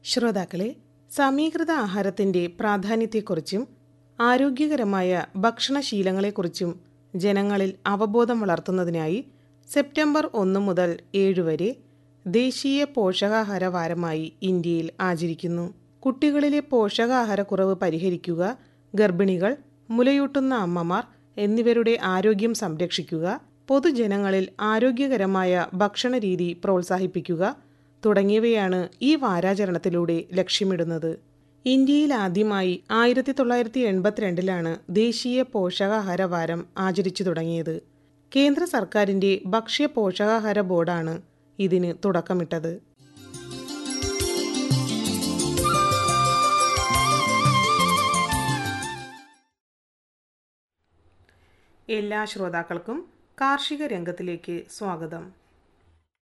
ശ്രോതാക്കളെ സമീകൃത ആഹാരത്തിന്റെ പ്രാധാന്യത്തെക്കുറിച്ചും ആരോഗ്യകരമായ ഭക്ഷണശീലങ്ങളെക്കുറിച്ചും ജനങ്ങളിൽ അവബോധം വളർത്തുന്നതിനായി സെപ്റ്റംബർ ഒന്ന് മുതൽ ഏഴ് വരെ ദേശീയ പോഷകാഹാര വാരമായി ഇന്ത്യയിൽ ആചരിക്കുന്നു കുട്ടികളിലെ പോഷകാഹാരക്കുറവ് പരിഹരിക്കുക ഗർഭിണികൾ മുലയൂട്ടുന്ന അമ്മമാർ എന്നിവരുടെ ആരോഗ്യം സംരക്ഷിക്കുക പൊതുജനങ്ങളിൽ ആരോഗ്യകരമായ ഭക്ഷണരീതി പ്രോത്സാഹിപ്പിക്കുക തുടങ്ങിയവയാണ് ഈ വാരാചരണത്തിലൂടെ ലക്ഷ്യമിടുന്നത് ഇന്ത്യയിൽ ആദ്യമായി ആയിരത്തി തൊള്ളായിരത്തി എൺപത്തിരണ്ടിലാണ് ദേശീയ പോഷകാഹാര വാരം ആചരിച്ചു തുടങ്ങിയത് കേന്ദ്ര സർക്കാരിന്റെ ഭക്ഷ്യ പോഷകാഹാര ബോർഡാണ് ഇതിന് തുടക്കമിട്ടത് എല്ലാ ശ്രോതാക്കൾക്കും കാർഷിക രംഗത്തിലേക്ക് സ്വാഗതം